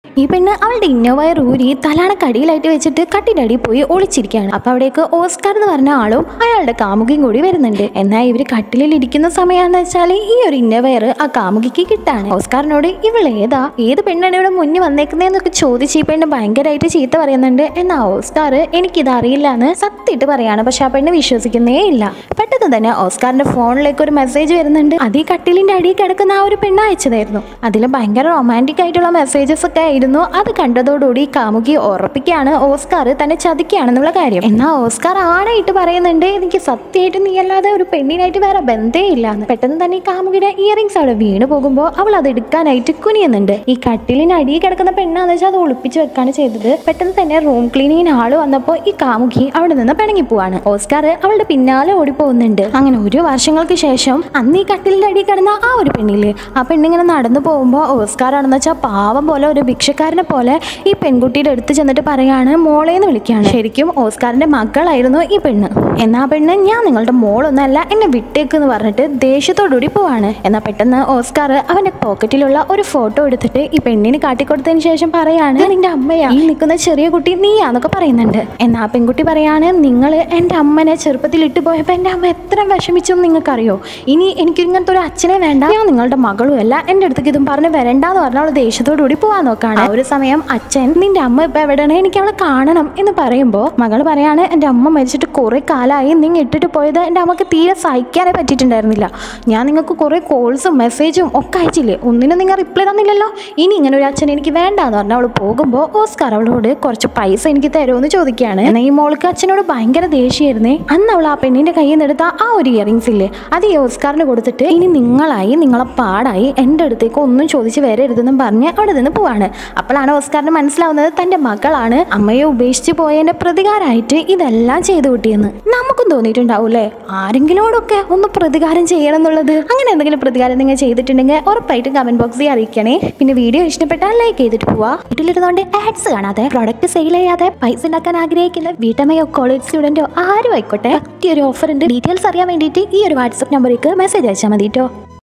ഈ പെണ്ണ് അവളുടെ ഇന്നോവയർ ഊരി തലാണക്കടിയിലായിട്ട് വെച്ചിട്ട് കട്ടിൻ്റെ പോയി ഒളിച്ചിരിക്കുകയാണ് അപ്പൊ അവിടേക്ക് ഓസ്കാർ എന്ന് പറഞ്ഞ ആളും അയാളുടെ കാമുകിയും കൂടി വരുന്നുണ്ട് എന്നാൽ ഇവര് കട്ടിലിൽ ഇരിക്കുന്ന സമയമാണെന്ന് വെച്ചാൽ ഈ ഒരു ഇന്നോവയർ ആ കാമുകിക്ക് കിട്ടാണ് ഓസ്കാറിനോട് ഇവള് ഏതാ ഏത് പെണ്ണാണ് ഇവിടെ മുന്നിൽ വന്നേക്കുന്നതെന്നൊക്കെ ചോദിച്ച് ഈ പെണ്ണ് ഭയങ്കരമായിട്ട് ചീത്ത പറയുന്നുണ്ട് എന്നാ ഓസ്കാർ എനിക്കിത് അറിയില്ല എന്ന് സത്യമായിട്ട് പറയാണ് പക്ഷെ ആ പെണ്ണ് വിശ്വസിക്കുന്നേ ഇല്ല പെട്ടെന്ന് തന്നെ ഓസ്കാറിന്റെ ഫോണിലേക്ക് ഒരു മെസ്സേജ് വരുന്നുണ്ട് അത് ഈ കട്ടിലിന്റെ അടിയിൽ കിടക്കുന്ന ആ ഒരു പെണ്ണ് അയച്ചതായിരുന്നു അതിൽ ഭയങ്കര റൊമാൻറ്റിക് ആയിട്ടുള്ള മെസ്സേജസ് ഒക്കെ ആയിരുന്നു അത് കണ്ടതോടുകൂടി കാമുകി ഉറപ്പിക്കുകയാണ് ഓസ്കാർ തന്നെ ചതിക്കുകയാണെന്നുള്ള കാര്യം എന്നാൽ ഓസ്കാർ ആണായിട്ട് പറയുന്നുണ്ട് എനിക്ക് സത്യമായിട്ട് നീ അല്ലാതെ ഒരു പെണ്ണിനായിട്ട് വേറെ ബന്ധേ ഇല്ല എന്ന് പെട്ടെന്ന് തന്നെ ഈ കാമുകിയുടെ ഇയറിങ്സ് അവിടെ വീണ് പോകുമ്പോൾ അവൾ അത് എടുക്കാനായിട്ട് കുനിയുന്നുണ്ട് ഈ കട്ടിലിന് അടിയിൽ കിടക്കുന്ന പെണ്ണാന്ന് വെച്ചാൽ അത് ഒളിപ്പിച്ച് വെക്കാണ് ചെയ്തത് പെട്ടെന്ന് തന്നെ റൂം ക്ലീനിങ്ങിന് ആള് വന്നപ്പോൾ ഈ കാമുകി അവിടെ നിന്ന് പിണങ്ങി പോവാണ് ഓസ്കാർ അവളുടെ പിന്നാലെ ഓടിപ്പോകുന്നുണ്ട് അങ്ങനെ ഒരു വർഷങ്ങൾക്ക് ശേഷം അന്ന് ഈ കട്ടിലിന്റെ അടിയിൽ കിടന്ന ആ ഒരു പെണ്ണില്ലേ ആ പെണ്ണിങ്ങനെ നടന്നു പോകുമ്പോൾ ഓസ്കാർ ആണെന്ന് വെച്ചാൽ പാവം പോലെ ഒരു ഭിക്ഷക്കാരനെ പോലെ ഈ പെൺകുട്ടിയുടെ അടുത്ത് ചെന്നിട്ട് പറയാണ് മോളേന്ന് വിളിക്കുകയാണ് ശരിക്കും ഓസ്കാറിന്റെ മകളായിരുന്നു ഈ പെണ്ണ് എന്നാ പെണ്ണ് ഞാൻ നിങ്ങളുടെ മോളൊന്നല്ല എന്നെ വിട്ടേക്ക് എന്ന് പറഞ്ഞിട്ട് ദേഷ്യത്തോടുകൂടി പോവാണ് എന്നാൽ പെട്ടെന്ന് ഓസ്കാർ അവന്റെ പോക്കറ്റിലുള്ള ഒരു ഫോട്ടോ എടുത്തിട്ട് ഈ പെണ്ണിന് കാട്ടിക്കൊടുത്തതിന് ശേഷം പറയാണ് നിന്റെ അമ്മയാ ഈ നിൽക്കുന്ന ചെറിയ കുട്ടി നീയാന്നൊക്കെ പറയുന്നുണ്ട് എന്നാ ആ പെൺകുട്ടി പറയാണ് നിങ്ങൾ എൻ്റെ അമ്മനെ ചെറുപ്പത്തിൽ ഇട്ട് പോയപ്പോൾ എൻ്റെ അമ്മ എത്ര വിഷമിച്ചു എന്ന് നിങ്ങൾക്കറിയോ ഇനി എനിക്ക് ഇങ്ങനത്തെ ഒരു അച്ഛനെ വേണ്ട ഞാൻ നിങ്ങളുടെ മകളും അല്ല എൻ്റെ അടുത്തേക്ക് ഇതും പറഞ്ഞ് വരണ്ടെന്ന് പറഞ്ഞ അവൾ ദേഷ്യത്തോടു കൂടി പോവാൻ നോക്കാണ് ആ ഒരു സമയം അച്ഛൻ നിന്റെ അമ്മ ഇപ്പൊ എവിടെയാണ് എനിക്ക് അവളെ കാണണം എന്ന് പറയുമ്പോൾ മകൾ പറയാണ് എൻ്റെ അമ്മ മരിച്ചിട്ട് കുറെ കാലമായി നിങ്ങൾ ഇട്ടിട്ട് പോയത് എൻ്റെ അമ്മക്ക് തീരെ സഹിക്കാനേ പറ്റിയിട്ടുണ്ടായിരുന്നില്ല ഞാൻ നിങ്ങൾക്ക് കുറെ കോൾസും മെസ്സേജും ഒക്കെ അയച്ചില്ലേ ഒന്നിനും നിങ്ങൾ റിപ്ലൈ തന്നില്ലല്ലോ ഇനി ഇങ്ങനെ ഒരു അച്ഛൻ എനിക്ക് വേണ്ടാന്ന് പറഞ്ഞാൽ അവൾ പോകുമ്പോൾ ഓസ്കാർ അവളോട് കുറച്ച് പൈസ എനിക്ക് തരുമെന്ന് ചോദിക്കുകയാണ് എന്നാൽ ഈ മോൾക്ക് അച്ഛനോട് ഭയങ്കര ദേഷ്യമായിരുന്നേ അന്ന് അവൾ ആ പെണ്ണിന്റെ കയ്യിൽ നിന്ന് എടുത്ത ആ ഒരു ഇയറിങ്സ് ഇല്ലേ അത് ഈ ഓസ്കാറിന് കൊടുത്തിട്ട് ഇനി നിങ്ങളായി നിങ്ങളെ പാടായി എൻ്റെ അടുത്തേക്ക് ഒന്നും ചോദിച്ച് വരരുതെന്നും പറഞ്ഞ് അവിടെ നിന്ന് പോവാണ് അപ്പോഴാണ് ഓസ്കാറിന് മനസ്സിലാവുന്നത് തൻ്റെ മകളാണ് അമ്മയെ ഉപേക്ഷിച്ച് പോയതിൻ്റെ പ്രതികാരമായിട്ട് ഇതെല്ലാം ചെയ്തു കൂട്ടിയെന്ന് നമുക്കും തോന്നിയിട്ടുണ്ടാവൂലേ ആരെങ്കിലോടൊക്കെ ഒന്ന് പ്രതികാരം ചെയ്യണം എന്നുള്ളത് അങ്ങനെ എന്തെങ്കിലും പ്രതികാരം നിങ്ങൾ ചെയ്തിട്ടുണ്ടെങ്കിൽ ഉറപ്പായിട്ടും കമന്റ് ബോക്സിൽ അറിയിക്കണേ പിന്നെ വീഡിയോ ഇഷ്ടപ്പെട്ടാൽ ലൈക്ക് ചെയ്തിട്ട് പോവാ വീട്ടിലിരുന്നുകൊണ്ട് ആഡ്സ് കാണാതെ പ്രൊഡക്റ്റ് സെയിൽ ചെയ്യാതെ പൈസ ഉണ്ടാക്കാൻ ആഗ്രഹിക്കുന്ന വീട്ടമ്മയോ കോളേജ് സ്റ്റുഡന്റോ ആരും ആയിക്കോട്ടെ പറ്റിയൊരു ഓഫർ ഉണ്ട് ഡീറ്റെയിൽസ് അറിയാൻ വേണ്ടിയിട്ട് ഈ ഒരു വാട്സപ്പ് നമ്പറിലേക്ക് മെസ്സേജ് അയച്ചാൽ മതി കേട്ടോ